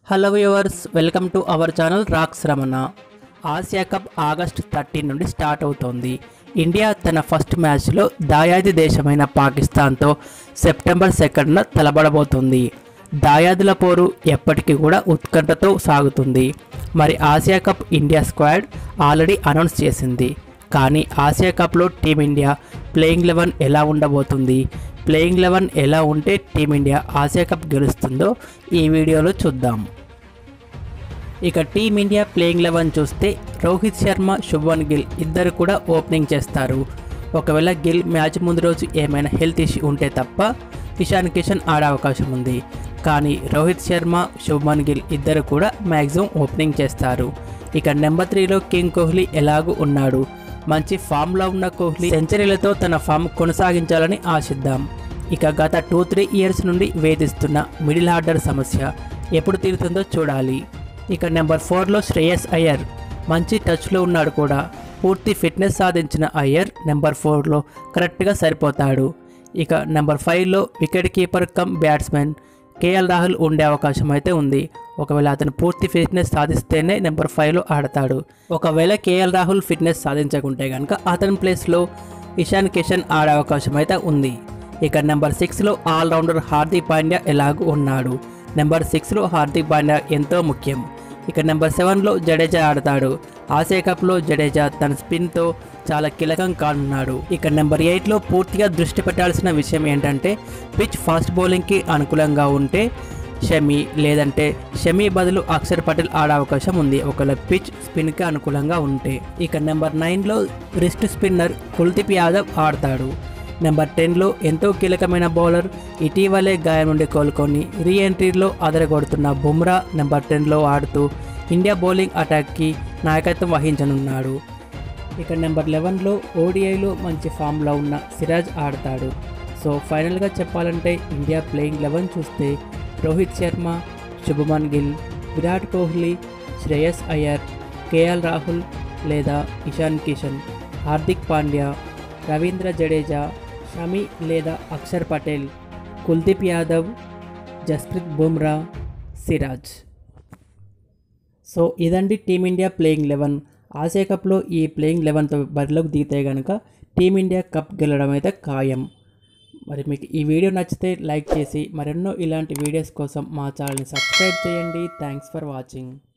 hello viewers welcome to our channel rocks Ramana Asia cup August thirteen నుండి start అవుతోంది India తన first మ్యాచ్లో దాయాది దేశమైన పాకిస్తాన్తో సెప్టెంబర్ సెకండ్న తలబడబోతుంది దాయాదుల పోరు ఎప్పటికీ కూడా ఉత్కంఠతో సాగుతుంది మరి Asia cup India squad already announce చేసింది కానీ ఆసియా కప్లో టీమిండియా ప్లేయింగ్ లెవెన్ ఎలా ఉండబోతుంది ప్లేయింగ్ లెవెన్ ఎలా ఉంటే టీమిండియా ఆసియా కప్ గెలుస్తుందో ఈ వీడియోలో చూద్దాం ఇక టీమిండియా ప్లేయింగ్ లెవెన్ చూస్తే రోహిత్ శర్మ శుభన్ గిల్ ఇద్దరు కూడా ఓపెనింగ్ చేస్తారు ఒకవేళ గిల్ మ్యాచ్ ముందు రోజు ఏమైనా హెల్త్ ఇష్యూ ఉంటే తప్ప ఇషాన్ కిషన్ ఆడే అవకాశం ఉంది కానీ రోహిత్ శర్మ శుభన్ గిల్ ఇద్దరు కూడా మ్యాక్సిమం ఓపెనింగ్ చేస్తారు ఇక నెంబర్ త్రీలో కింగ్ కోహ్లీ ఎలాగూ ఉన్నాడు మంచి ఫామ్లో ఉన్న కోహ్లీ సెంచరీలతో తన ఫామ్ కొనసాగించాలని ఆశిద్దాం ఇక గత టూ త్రీ ఇయర్స్ నుండి వేధిస్తున్న మిడిల్ ఆర్డర్ సమస్య ఎప్పుడు తీరుతుందో చూడాలి ఇక నెంబర్ ఫోర్లో శ్రేయస్ అయ్యర్ మంచి టచ్లో ఉన్నాడు కూడా పూర్తి ఫిట్నెస్ సాధించిన అయ్యర్ నెంబర్ ఫోర్లో కరెక్ట్గా సరిపోతాడు ఇక నెంబర్ ఫైవ్లో wicket keeper come batsman KL Rahul ఉండే అవకాశం అయితే ఉంది ఒకవేళ అతను పూర్తి ఫిట్నెస్ సాధిస్తేనే నెంబర్ ఫైవ్లో ఆడతాడు ఒకవేళ కేఎల్ రాహుల్ ఫిట్నెస్ సాధించకుంటే కనుక అతని ప్లేస్లో ఇషాన్ కిషన్ ఆడే అవకాశం అయితే ఉంది ఇక నెంబర్ సిక్స్లో ఆల్రౌండర్ హార్దిక్ పాండ్యా ఎలాగూ ఉన్నాడు నెంబర్ సిక్స్లో హార్దిక్ పాండ్యా ఎంతో ముఖ్యం ఇక నెంబర్ సెవెన్లో జడేజా ఆడతాడు ఆసియా కప్లో జడేజా తన స్పిన్తో చాలా కీలకం కానున్నాడు ఇక నెంబర్ ఎయిట్లో పూర్తిగా దృష్టి పెట్టాల్సిన విషయం ఏంటంటే పిచ్ ఫాస్ట్ బౌలింగ్కి అనుకూలంగా ఉంటే షమి లేదంటే షమి బదులు అక్షర్ పటేల్ ఆడే అవకాశం ఉంది ఒకవేళ పిచ్ స్పిన్కి అనుకూలంగా ఉంటే ఇక నెంబర్ నైన్లో రిస్ట్ స్పిన్నర్ కుల్దీప్ యాదవ్ ఆడతాడు నెంబర్ టెన్లో ఎంతో కీలకమైన బౌలర్ ఇటీవలే గాయం నుండి కోలుకొని రీ ఎంట్రీలో అదరగొడుతున్న బుమ్రా నెంబర్ టెన్లో ఆడుతూ ఇండియా బౌలింగ్ అటాక్కి నాయకత్వం వహించనున్నాడు ఇక నెంబర్ లెవెన్లో ఓడిఐలో మంచి ఫామ్లో ఉన్న సిరాజ్ ఆడతాడు సో ఫైనల్గా చెప్పాలంటే ఇండియా ప్లేయింగ్ లెవెన్ చూస్తే రోహిత్ శర్మ శుభమన్ గిల్ విరాట్ కోహ్లీ శ్రేయస్ అయ్యర్ కేఎల్ రాహుల్ లేదా ఇషాన్ కిషన్ హార్దిక్ పాండ్యా రవీంద్ర జడేజా షమి లేదా అక్షర్ పటేల్ కుల్దీప్ యాదవ్ జస్ప్రీత్ బుమ్రా సిరాజ్ సో ఇదండి టీమిండియా ప్లేయింగ్ లెవెన్ ఆసియా కప్లో ఈ ప్లేయింగ్ లెవెన్తో బరిలోకి దిగితే కనుక టీమిండియా కప్ గెలవడం అయితే ఖాయం మరి మీకు ఈ వీడియో నచ్చితే లైక్ చేసి మరెన్నో ఇలాంటి వీడియోస్ కోసం మా ఛానల్ని సబ్స్క్రైబ్ చేయండి థ్యాంక్స్ ఫర్ వాచింగ్